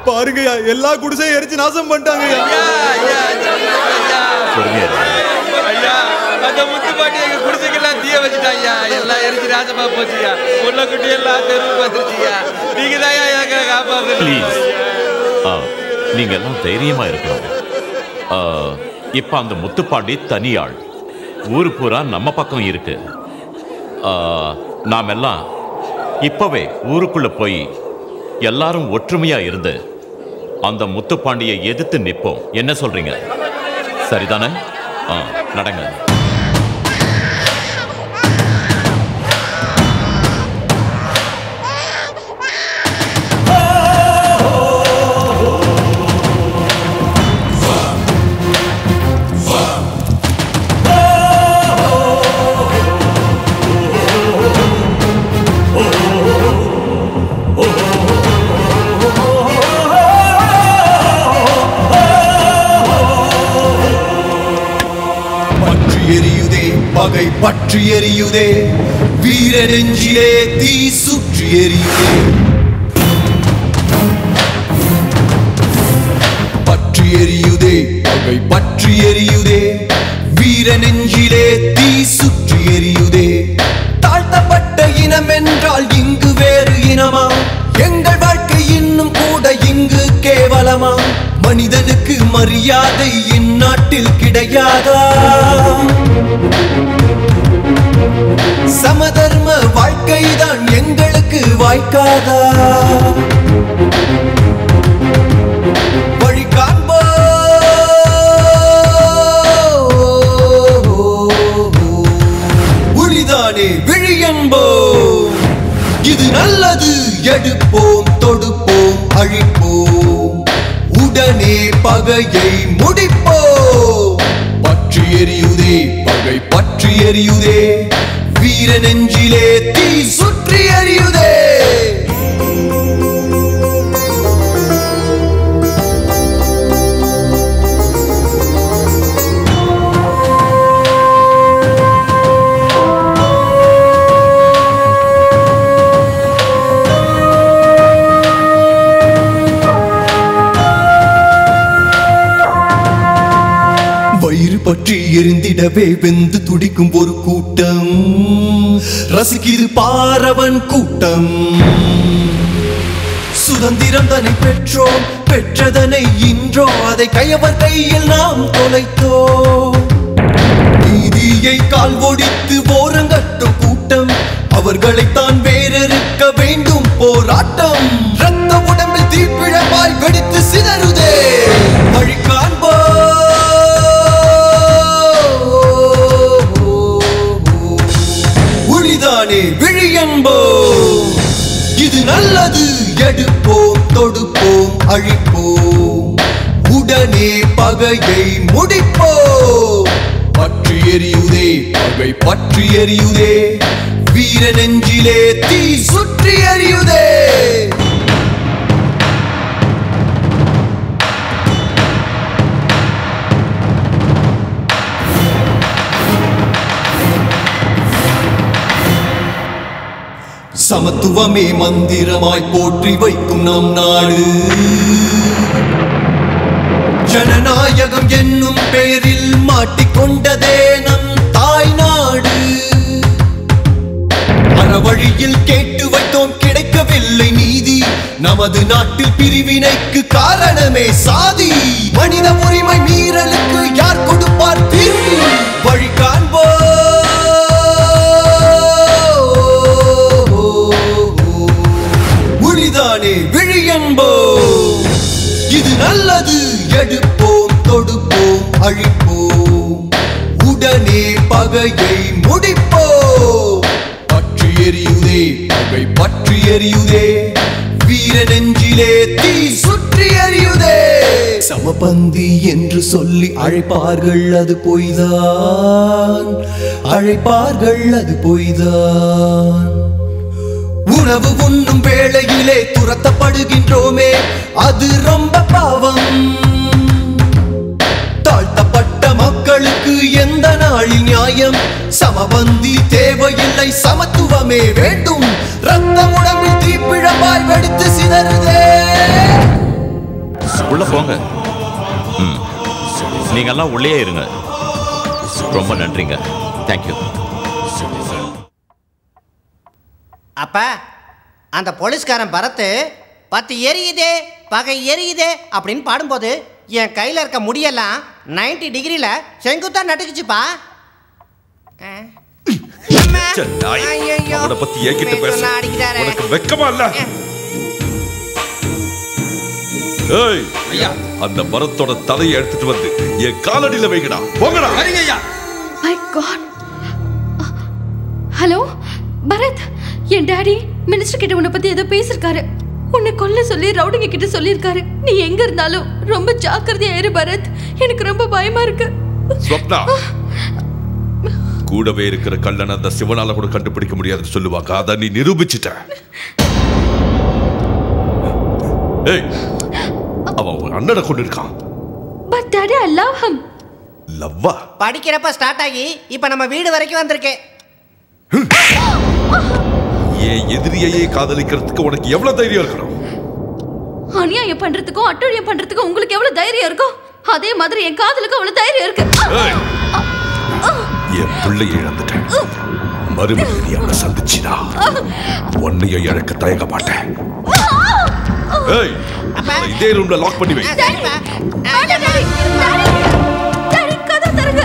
பாருங்கய்யா எல்லா குடிசையும் எரிச்சு நாசம் பண்ணிட்டாங்கய்யா ஐயா ஐயா பொறுமையா இரு. ஐயா அந்த முத்துப்பாட்டி எங்க குடிசைக்கெல்லாம் தீய வச்சுட்டாய்யா எல்லாம் எரிச்சு ராஜமா போச்சுயா உள்ள குட்டி எல்லாம் தெருவுக்கு வந்துருச்சுயா நீங்க தான் எனக்கு காப்பாத்து ப்ளீஸ் நீங்க எல்லாம் தைரியமா இருக்கணும் ஆ, இப்ப அந்த முத்துப்பாண்டி தனியாள் ஊர் பூரா நம்ம பக்கம் இருக்கு ஆ, நாம் எல்லாம் இப்பவே ஊருக்குள்ள போய் எல்லாரும் ஒற்றுமையா இருந்து அந்த முத்துப்பாண்டியை எதிர்த்து நிற்போம் என்ன சொல்றீங்க சரிதானே ஆ, நடங்க பற்றி எரியுதே பகை பற்றி எரியுதே வீர நெஞ்சிலே தீ சுற்றி எரியுதே பற்றி எரியுதே பகை பற்றி எரியுதே வீர நெஞ்சிலே தீ சுற்றி எரியுதே தாழ்த்தப்பட்ட இனம் என்றால் இங்கு வேறு இனமா எங்கள் வாழ்க்கை இன்னும் கூட இங்கு கேவலமா மனிதனுக்கு மரியாதை இந்நாட்டில் கிடையாதா சமதர்ம வாழ்க்கைதான் எங்களுக்கு வாய்க்காதா வழி காண்போம் உளிதானே விழியன்போம் இது நல்லது எடுப்போம் தொடுப்போம் அழிப்போம் உடனே பகையை முடிப்போம் பற்றி எரியுதே பகை பற்றி எரியுதே வீர நெஞ்சிலே தீ சுற்றி எரியுதே வயிறு பற்றி எரிந்திடவே வெந்து துடிக்கும் ஒரு கூட்டம் ரசிக்குது பாரவன் கூட்டம் சுதந்திரம் தன்னை பெற்றோம் பெற்றதனை இன்றோ அதை கையவர் கையில் நாம் தொலைத்தோம் நீதியை கால் ஒடித்து ஓரங்கட்டும் கூட்டம் அவர்களைத்தான் வேறறுக்க வேண்டும் போராட்டம் ரத்த உடம்பில் தீப்பிழப்பாய் வெடித்து சிதறுதே வழி காண்போம் உளிதானே விழியன்போம் இது நல்லது எடுப்போம் தொடுப்போம் அழிப்போம் உடனே பகையை முடிப்போம் பற்றி எரியுதே பகை பற்றி எரியுதே வீர நெஞ்சிலே தீ சுற்றி எரியுதே சமத்துவமே மந்திரமாய் போற்றி வைக்கும் நம் நாடு ஜனநாயகம் என்னும் பெயரில் மாட்டிக்கொண்டதே நம் தாய் நாடு அறவழியில் கேட்டு வைத்தோம் கிடைக்கவில்லை நீதி நமது நாட்டில் பிரிவினைக்கு காரணமே சாதி மனித உரிமை மீறலுக்கு யார் கொடுப்பார் தீர்வு வழி காண்போம் உளிதானே விழியன்போம் இது நல்லது எடுப்போம் தொடுப்போம் அழிப்போம் உடனே பகையை முடிப்போம் பற்றி எரியுதே பகை பற்றி எரியுதே வீர நெஞ்சிலே தீ சுற்றி எரியுதே சமபந்தி என்று சொல்லி அழைப்பார்கள் அது பொய்தான் அழைப்பார்கள் அது பொய்தான் உணவு உண்ணும் வேளையிலே துரத்தப்படுகின்றோமே அது ரொம்ப பாவம் தாழ்த்தப்பட்ட மக்களுக்கு எந்த நாளில் நியாயம் சமபந்தி தேவையில்லை சமத்துவமே வேண்டும் ரத்த உடம்பில் தீப்பிழம்பாய் வெடித்து சிதறுதே உள்ள போங்க ம் நீங்கெல்லாம் உள்ளே இருங்க ரொம்ப நன்றிங்க தேங்க்யூ அப்ப அந்த போலீஸ்காரன் பரத்து பத்து எரியுதே பகை எரியுதே அப்படின்னு பாடும்போது என் கையில் இருக்க முடியெல்லாம் 90 டிகிரியில் செங்குத்தா நட்டுக்குச்சுப்பா ஆ. அம்மா. ச்சே, நாய். ஐயையோ. அவனை பத்தி என்கிட்ட பேச சொன்னா அடிக்கிறாரே. உனக்கு வெக்கமா இல்ல ஏய் ஐயா அந்த மரத்தோட தலையை எடுத்துட்டு வந்து என் காலடியில வைங்கடா போங்கடா சரிங்க ஐயா மை காட் ஹலோ பரத் என் டாடி மினிஸ்டர் கிட்ட உன்னை பத்தி ஏதோ பேசிருக்காரு உன்னை கொல்ல சொல்லி ரவுடிங்க கிட்ட சொல்லியிருக்காரு நீ எங்க இருந்தாலும் ரொம்ப ஜாக்கிரதையா இரு பரத் எனக்கு ரொம்ப பயமா இருக்கு ஸ்வப்னா கூடவே இருக்கிற கள்ளன் அந்த சிவனால கூட கண்டுபிடிக்க முடியாதுன்னு சொல்லுவாங்க அத நீ நிரூபிச்சிட்ட ஏய் அவன் உன் அண்ணனை கொண்டு இருக்கான் but daddy I love hmm லவ்வா படிக்கிறப்ப ஸ்டார்ட் ஆகி இப்போ நம்ம வீடு வரைக்கும் வந்திருக்கேன் என் எதிரியையே காதலிக்கிறதுக்கு உனக்கு எவ்வளவு தைரியம் இருக்கணும் அநியாயம் பண்றதுக்கும் அட்டூழியம் பண்றதுக்கும் உங்களுக்கு எவ்வளவு தைரியம் இருக்கும் அதே மாதிரி என் காதலுக்கு அவ்வளவு தைரியம் இருக்கு ஏய், என் பிள்ளையை இழந்துட்டேன் மறுபடியும் நீ அவனை சந்திச்சினா உன்னையும் இழக்க தயங்க மாட்டேன் ஏய் அவனை இதே ரூம்ல லாக் பண்ணி வை ஆ, சரிப்பா ஆ, டாடி, டாடி, டாடி, டாடி, கதை திறங்க.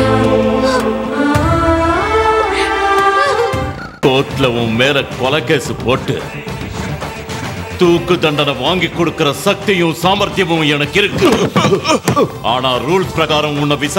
கோர்ட்ல உன் மேல கொலை கேஸ் போட்டு தூக்கு தண்டனை வாங்கி கொடுக்கிற சக்தியும் சாமர்த்தியமும் எனக்கு இருக்கு ஆனா ரூல்ஸ் பிரகாரம் உன்னை விசா